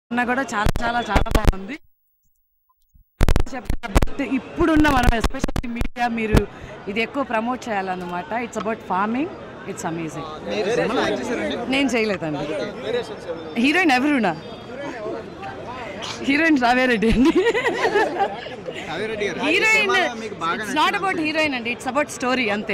అన్న కూడా చాలా చాలా చాలా బాగుంది చెప్తా బట్ ఇప్పుడున్న మనం ఎస్పెషల్లీ మీడియా మీరు ఇది ఎక్కువ ప్రమోట్ చేయాలన్నమాట it's about farming it's amazing నేను చేయలేదండి హీరోయిన్ ఎవరునా హీరోయిన్ రావేరెడ్డి అండి heroine it's not about heroine అండి ఇట్స్ అబౌట్ స్టోరీ అంతే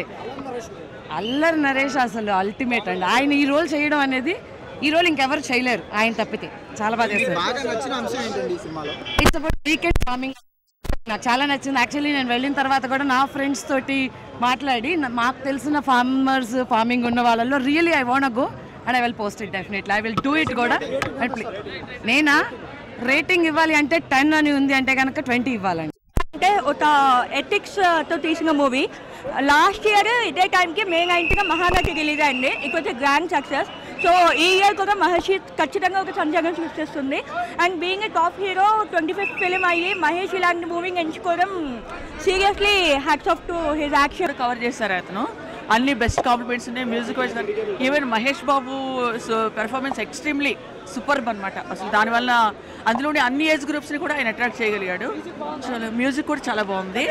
అల్లరి నరేష్ అసలు అల్టిమేట్ అండి ఆయన ఈ రోల్ చేయడం అనేది ఈ రోల్ ఇంకెవరు చేయలేరు ఆయన తప్పితే చాలా బాగా చేస్తారు బాగా నచ్చిన అంశం ఏంటండి ఈ సినిమాలో ఇట్స్ అబౌట్ వీకెండ్ ఫార్మింగ్ నాకు చాలా నచ్చింది యాక్చువల్లీ నేను వెళ్ళిన తర్వాత కూడా నా ఫ్రెండ్స్ తోటి మాట్లాడి నా- మాకు తెలిసిన ఫార్మర్స్ ఫార్మింగ్ ఉన్న వాళ్ళలో really I want go and I will post it definitely I will do it కూడా And play. నేనా రేటింగ్ ఇవ్వాలి అంటే టెన్ అని ఉంది అంటే కనుక ట్వంటీ ఇవ్వాలండి అంటే ఒక ఎథిక్స్ తో తీసిన మూవీ లాస్ట్ ఇయర్ ఇదే టైంకి మే నైన్త్గా మహానటి రిలీజ్ అయింది it was grand success so ఈ ఇయర్ కూడా మహర్షి ఖచ్చితంగా ఒక సంచలనం సృష్టిస్తుంది and being a top hero twenty fifth film అయ్యి మహేష్ ఇలాంటి మూవీని ఎంచుకోవడం seriously hats off to his action cover చేశారు అతను అన్ని బెస్ట్ కాంప్లిమెంట్స్ ఉన్నాయి music wise even Mahesh Babu performance extremely super అనమాట అసలు దానివల్ల అందులోని అన్ని ఏజ్ గ్రూప్స్ని కూడా ఆయన అట్రాక్ట్ చేయగలిగాడు చాలా మ్యూజిక్ కూడా చాలా బాగుంది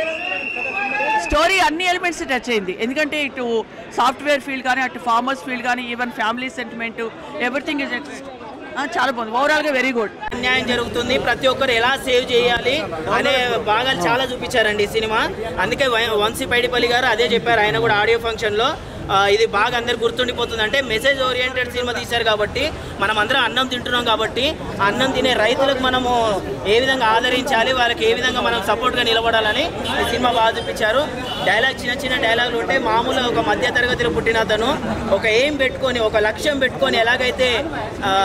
స్టోరీ అన్ని ఎలిమెంట్స్ టచ్ అయింది ఎందుకంటే ఇటు సాఫ్ట్వేర్ ఫీల్డ్ కానీ అటు ఫార్మర్స్ ఫీల్డ్ కానీ even family sentiment everything is చాలా బాగుంది ఓవరాల్గా వెరీ గుడ్ అన్యాయం జరుగుతుంది ప్రతి ఒక్కరు ఎలా సేవ్ చేయాలి అనే భాగాలు చాలా చూపించారండి ఈ సినిమా అందుకే వ- వంశీ పైడిపల్లి గారు అదే చెప్పారు ఆయన కూడా ఆడియో ఫంక్షన్లో ఆ, ఇది బాగా అందరు గుర్తుండిపోతుంది అంటే మెసేజ్ ఓరియంటెడ్ సినిమా తీశారు కాబట్టి మనం అందరం అన్నం తింటున్నాం కాబట్టి ఆ అన్నం తినే రైతులకు మనము ఏ విధంగా ఆదరించాలి వాళ్ళకి ఏ విధంగా మనం సపోర్ట్గా నిలబడాలని ఈ సినిమా బాగా చూపించారు డైలాగ్ చిన్న చిన్న డైలాగులు ఉంటే మామూలుగా ఒక మధ్య తరగతిలో పుట్టిన అతను ఒక ఎయిమ్ పెట్టుకొని ఒక లక్ష్యం పెట్టుకొని ఎలాగైతే ఆ,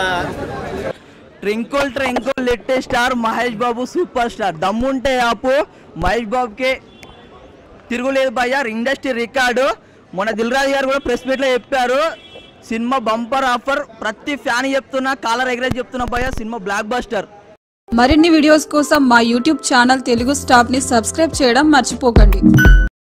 twinkle twinkle little star Mahesh Babu super star దమ్ముంటే ఆపు మహేష్ బాబుకి తిరుగులేదు భయ్య ఇండస్ట్రీ రికార్డు మొన్న దిల్ రాజు గారు కూడా ప్రెస్ మీట్లో చెప్పారు సినిమా బంపర్ ఆఫర్ ప్రతి ఫ్యాన్ చెప్తున్నా కాలర్ ఎగరేజ్ చెప్తున్నా భయ్య సినిమా బ్లాక్ బస్టర్ మరిన్ని వీడియోస్ కోసం మా యూట్యూబ్ ఛానల్ తెలుగు స్టాప్ ని సబ్స్క్రైబ్ చేయడం మర్చిపోకండి